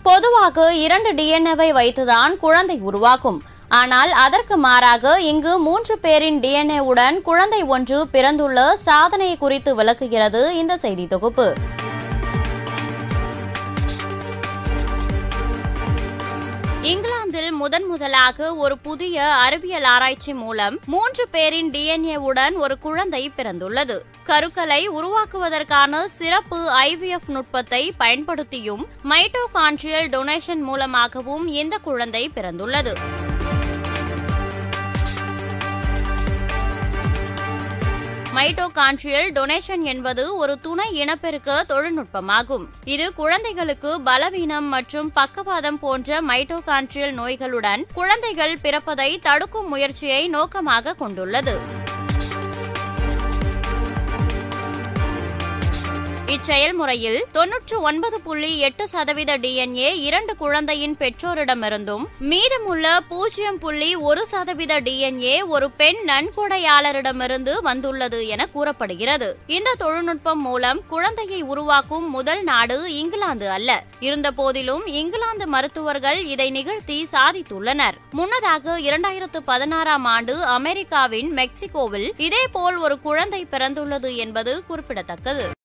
பொதுவாக இரண்டு டிஎன்ஏவை வைத்துதான் குழந்தை உருவாகும் ஆனால் அதற்கு மாறாக இங்கு மூன்று பேரின் டிஎன்ஏவுடன் குழந்தை ஒன்று பிறந்துள்ள சாதனையை குறித்து விளக்குகிறது இந்த செய்தி தொகுப்பு இங்கிலாந்தில் முதன் முதலாக ஒரு புதிய அறிவியல் ஆராய்ச்சி மூலம் மூன்று பேரின் டிஎன்ஏவுடன் ஒரு குழந்தை பிறந்துள்ளது கருக்களை உருவாக்குவதற்கான சிறப்பு ஐவிஎஃப் நுட்பத்தை பயன்படுத்தியும் மைட்டோகான்ட்ரியல் டொனேஷன் மூலமாகவும் இந்த குழந்தை பிறந்துள்ளது மைட்டோகான்ட்ரியல் டொனேஷன் என்பது ஒரு துணை இனப்பெருக்க தொழில்நுட்பமாகும் இது குழந்தைகளுக்கு பலவீனம் மற்றும் பக்கவாதம் போன்ற மைட்டோகான்ட்ரியல் நோய்களுடன் குழந்தைகள் பிறப்பதை தடுக்கும் முயற்சியை நோக்கமாக கொண்டுள்ளது இச்செயல்முறையில் தொன்னூற்று ஒன்பது புள்ளி எட்டு சதவீத டிஎன்ஏ இரண்டு குழந்தையின் பெற்றோரிடமிருந்தும் மீதமுள்ள பூஜ்ஜியம் புள்ளி ஒரு சதவீத டிஎன்ஏ ஒரு பெண் நன்கொடையாளரிடமிருந்து வந்துள்ளது என கூறப்படுகிறது இந்த தொழில்நுட்பம் மூலம் குழந்தையை உருவாக்கும் முதல் நாடு இங்கிலாந்து அல்ல இருந்தபோதிலும் இங்கிலாந்து மருத்துவர்கள் இதை நிகழ்த்தி சாதித்துள்ளனர் முன்னதாக இரண்டாயிரத்து பதினாறாம் ஆண்டு அமெரிக்காவின் மெக்சிகோவில் இதேபோல் ஒரு குழந்தை பிறந்துள்ளது என்பது குறிப்பிடத்தக்கது